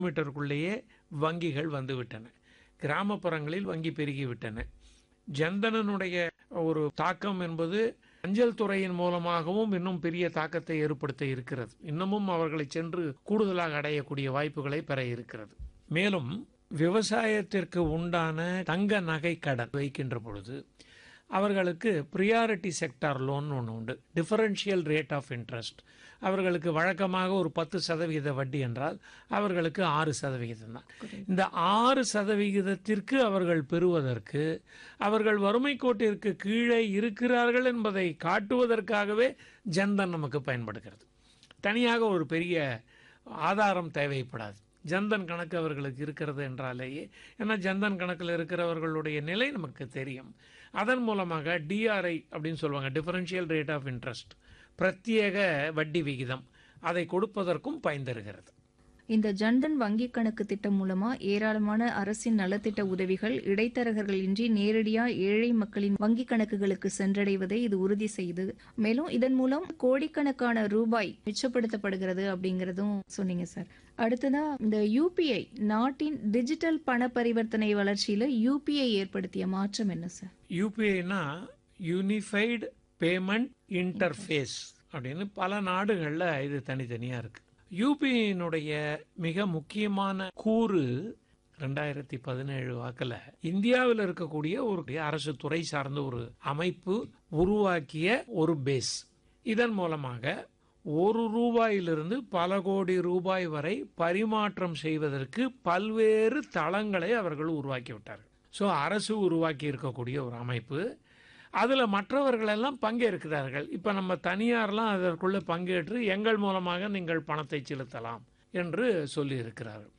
மீட்டருக்குள்ளேயே வங்கிகள் வந்துவிட்டன கிராமப்புறங்களில் வங்கி பெருகிவிட்டன ஜன்தனனுடைய ஒரு தாக்கம் என்பது அஞ்சல் துறையின் மூலமாகவும் இன்னும் பெரிய தாக்கத்தை ஏற்படுத்த இருக்கிறது இன்னமும் அவர்களை சென்று கூடுதலாக அடையக்கூடிய வாய்ப்புகளை பெற இருக்கிறது மேலும் விவசாயத்திற்கு உண்டான தங்க நகை கடன் வைக்கின்ற பொழுது அவர்களுக்கு ப்ரியாரிட்டி செக்டார் லோன் ஒன்று உண்டு டிஃபரன்ஷியல் ரேட் ஆஃப் இன்ட்ரெஸ்ட் அவர்களுக்கு வழக்கமாக ஒரு பத்து சதவிகித வட்டி என்றால் அவர்களுக்கு ஆறு சதவிகிதம் தான் இந்த ஆறு சதவிகிதத்திற்கு அவர்கள் பெறுவதற்கு அவர்கள் வறுமை கோட்டிற்கு கீழே இருக்கிறார்கள் என்பதை காட்டுவதற்காகவே ஜன்தன் நமக்கு பயன்படுகிறது தனியாக ஒரு பெரிய ஆதாரம் தேவைப்படாது ஜன்தன் கணக்கு அவர்களுக்கு இருக்கிறது என்றாலேயே ஏன்னா ஜன்தன் கணக்கில் இருக்கிறவர்களுடைய நிலை நமக்கு தெரியும் அதன் மூலமாக டிஆர்ஐ அப்படின்னு சொல்லுவாங்க டிஃபரன்ஷியல் ரேட் ஆஃப் இன்ட்ரெஸ்ட் பிரத்யேக வட்டி விகிதம் அதை கொடுப்பதற்கும் பயன் தருகிறது இந்த ஜன்தன் வங்கி கணக்கு திட்டம் மூலமா ஏராளமான அரசின் நலத்திட்ட உதவிகள் இடைத்தரகர்கள் இன்றி நேரடியா ஏழை மக்களின் வங்கி கணக்குகளுக்கு சென்றடைவதை இது உறுதி செய்து மேலும் இதன் மூலம் கோடிக்கணக்கான ரூபாய் மிச்சப்படுத்தப்படுகிறது அப்படிங்கறதும் சொன்னீங்க சார் அடுத்ததா இந்த யூபிஐ நாட்டின் டிஜிட்டல் பண பரிவர்த்தனை வளர்ச்சியில யூபிஐ ஏற்படுத்திய மாற்றம் என்ன சார் யூபிஐனா யூனிஃபைடு பேமெண்ட் இன்டர்ஃபேஸ் அப்படின்னு பல நாடுகளில் இது தனித்தனியாக இருக்கு யூபிஐனுடைய மிக முக்கியமான கூறு ரெண்டாயிரத்தி பதினேழு வாக்கில் இந்தியாவில் இருக்கக்கூடிய ஒரு அரசு துறை சார்ந்த ஒரு அமைப்பு உருவாக்கிய ஒரு பேஸ் இதன் மூலமாக ஒரு ரூபாயிலிருந்து பல கோடி ரூபாய் வரை பரிமாற்றம் செய்வதற்கு பல்வேறு தளங்களை அவர்கள் உருவாக்கி விட்டார்கள் ஸோ அரசு உருவாக்கி இருக்கக்கூடிய ஒரு அமைப்பு அதில் மற்றவர்கள் எல்லாம் பங்கேற்கிறார்கள் இப்போ நம்ம தனியார்லாம் அதற்குள்ளே பங்கேற்று எங்கள் மூலமாக நீங்கள் பணத்தை செலுத்தலாம் என்று சொல்லியிருக்கிறார்கள்